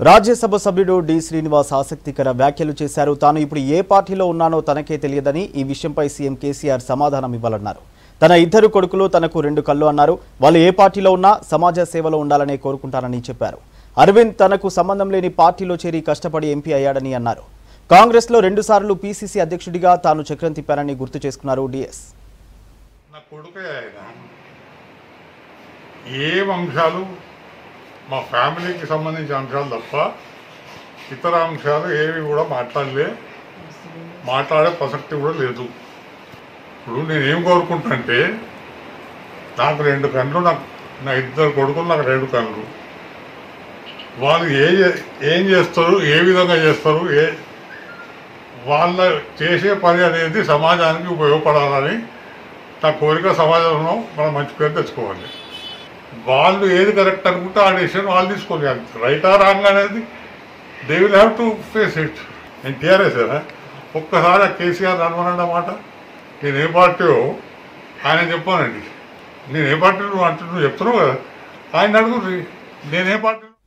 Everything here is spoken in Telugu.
రాజ్యసభ సభ్యుడు డి శ్రీనివాస్ ఆసక్తికర వ్యాఖ్యలు చేశారు తాను ఇప్పుడు ఏ పార్టీలో ఉన్నానో తనకే తెలియదని ఈ విషయంపై సీఎం కేసీఆర్ సమాధానం ఇవ్వాలన్నారు తన ఇద్దరు కొడుకులు తనకు రెండు కళ్ళు అన్నారు వాళ్ళు ఏ పార్టీలో ఉన్నా సమాజ సేవలో ఉండాలనే కోరుకుంటానని చెప్పారు అరవింద్ తనకు సంబంధం లేని పార్టీలో చేరి కష్టపడి ఎంపీ అయ్యాడని అన్నారు కాంగ్రెస్లో రెండుసార్లు పీసీసీ అధ్యక్షుడిగా తాను చక్రం తిప్పారని గుర్తు చేసుకున్నారు డిఎస్ నా కొడుకే ఆయన ఏం అంశాలు మా ఫ్యామిలీకి సంబంధించిన అంశాలు తప్ప ఇతర అంశాలు ఏవి కూడా మాట్లాడలే మాట్లాడే ప్రసక్తి కూడా లేదు ఇప్పుడు నేనేం కోరుకుంటానంటే నాకు రెండు కళ్ళు నాకు నా ఇద్దరు కొడుకులు నాకు రెండు కళ్ళు వాళ్ళు ఏ ఏం చేస్తారు ఏ విధంగా చేస్తారు ఏ వాళ్ళ చేసే పని అనేది సమాజానికి ఉపయోగపడాలని నా కోరిక సమాజంలో మనం మంచి పేరు తెచ్చుకోవాలి వాళ్ళు ఏది కరెక్ట్ అనుకుంటే ఆ డెసిషన్ వాళ్ళు తీసుకోవాలి రైటా రాంగ్ అనేది they will have to face it నేను టీఆర్ఎస్ ఒక్కసారి ఆ కేసీఆర్ అనుమనండి మాట నేను ఏ పార్టీయో ఆయన చెప్పానండి నేను ఏ పార్టీ నువ్వు అంటే నువ్వు చెప్తున్నావు కదా ఆయన అడుగుర్రి నేను ఏ పార్టీ